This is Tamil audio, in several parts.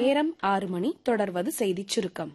நேரம் ஆறு மணி தொடர்வது செய்திச் சுருக்கம்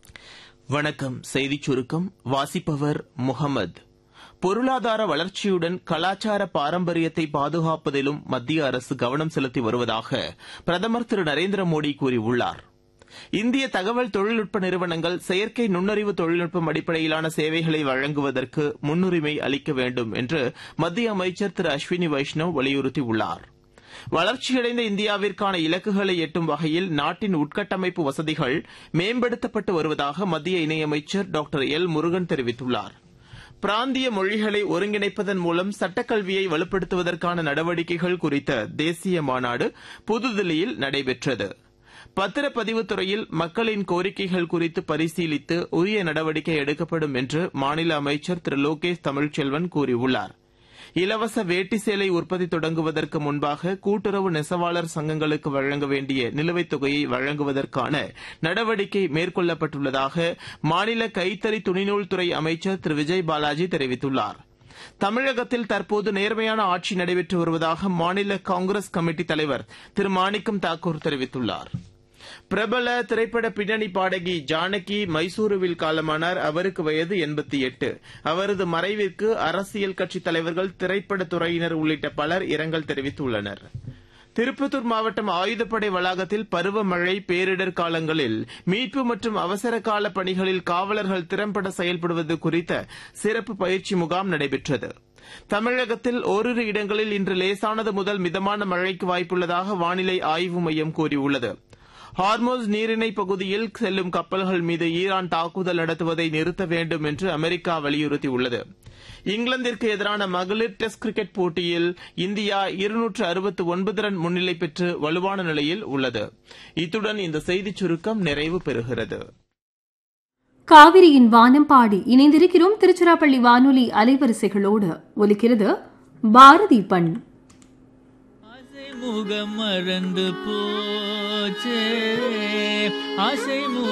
வணக்கம் செய்திச் சுருக்கம் வாசிப்பவர் முகமது பொருளாதார வளர்ச்சியுடன் கலாச்சார பாரம்பரியத்தை பாதுகாப்பதிலும் மத்திய அரசு கவனம் செலுத்தி வருவதாக பிரதமர் திரு நரேந்திர மோடி கூறியுள்ளார் இந்திய தகவல் தொழில்நுட்ப நிறுவனங்கள் செயற்கை நுண்ணறிவு தொழில்நுட்பம் அடிப்படையிலான சேவைகளை வழங்குவதற்கு முன்னுரிமை அளிக்க வேண்டும் என்று மத்திய அமைச்சர் திரு அஸ்வினி வைஷ்ணவ் வலியுறுத்தியுள்ளார் வளர்ச்சியடைந்த இந்தியாவிற்கான இலக்குகளை எட்டும் வகையில் நாட்டின் உள்கட்டமைப்பு வசதிகள் மேம்படுத்தப்பட்டு வருவதாக மத்திய இணையமைச்சர் டாக்டர் எல் முருகன் தெரிவித்துள்ளார் பிராந்திய மொழிகளை ஒருங்கிணைப்பதன் மூலம் சட்டக்கல்வியை வலுப்படுத்துவதற்கான நடவடிக்கைகள் குறித்த தேசிய மாநாடு புதுதில்லியில் நடைபெற்றது பத்திரப்பதிவுத் துறையில் மக்களின் கோரிக்கைகள் குறித்து பரிசீலித்து உரிய நடவடிக்கை எடுக்கப்படும் என்று மாநில அமைச்சர் திரு லோகேஷ் தமிழ்ச்செல்வன் கூறியுள்ளார் இலவச வேட்டி சேலை உற்பத்தி தொடங்குவதற்கு முன்பாக கூட்டுறவு நெசவாளர் சங்கங்களுக்கு வழங்க வேண்டிய நிலுவைத் தொகையை வழங்குவதற்கான நடவடிக்கை மேற்கொள்ளப்பட்டுள்ளதாக மாநில கைத்தறி துணிநூல் துறை அமைச்சர் திரு விஜய் பாலாஜி தெரிவித்துள்ளார் தமிழகத்தில் தற்போது நேர்மையான ஆட்சி நடைபெற்று வருவதாக மாநில காங்கிரஸ் கமிட்டி தலைவர் திரு மாணிக்கம் தாக்கூர் தெரிவித்துள்ளார் பிரபல திரைப்பட பின்னணி பாடகி ஜானகி மைசூருவில் காலமானார் அவருக்கு வயது எண்பத்தி எட்டு அவரது மறைவிற்கு அரசியல் கட்சித் தலைவர்கள் திரைப்படத் துறையினர் உள்ளிட்ட பலர் இரங்கல் தெரிவித்துள்ளனர் திருப்பத்தூர் மாவட்டம் ஆயுதப்படை வளாகத்தில் பருவமழை பேரிடர் காலங்களில் மீட்பு மற்றும் அவசர கால பணிகளில் காவலர்கள் திறம்பட செயல்படுவது குறித்த சிறப்பு பயிற்சி முகாம் நடைபெற்றது தமிழகத்தில் ஓரிரு இடங்களில் இன்று லேசானது முதல் மிதமான மழைக்கு வாய்ப்புள்ளதாக வானிலை ஆய்வு மையம் கூறியுள்ளது ஹார்மோஸ் நீரிணை பகுதியில் செல்லும் கப்பல்கள் மீது ஈரான் தாக்குதல் நடத்துவதை நிறுத்த வேண்டும் என்று அமெரிக்கா வலியுறுத்தியுள்ளது இங்கிலாந்திற்கு எதிரான மகளிர் டெஸ்ட் கிரிக்கெட் போட்டியில் இந்தியா இருநூற்று அறுபத்து ஒன்பது ரன் முன்னிலை பெற்று வலுவான நிலையில் உள்ளது இத்துடன் இந்த செய்திச் சுருக்கம் நிறைவு பெறுகிறது காவிரியின் வானம் பாடி இணைந்திருக்கிறோம் திருச்சிராப்பள்ளி வானொலி அலைவரிசைகளோடு ஒலிக்கிறது பாரதி பண் முகம் மறந்து போச்சே ஆசை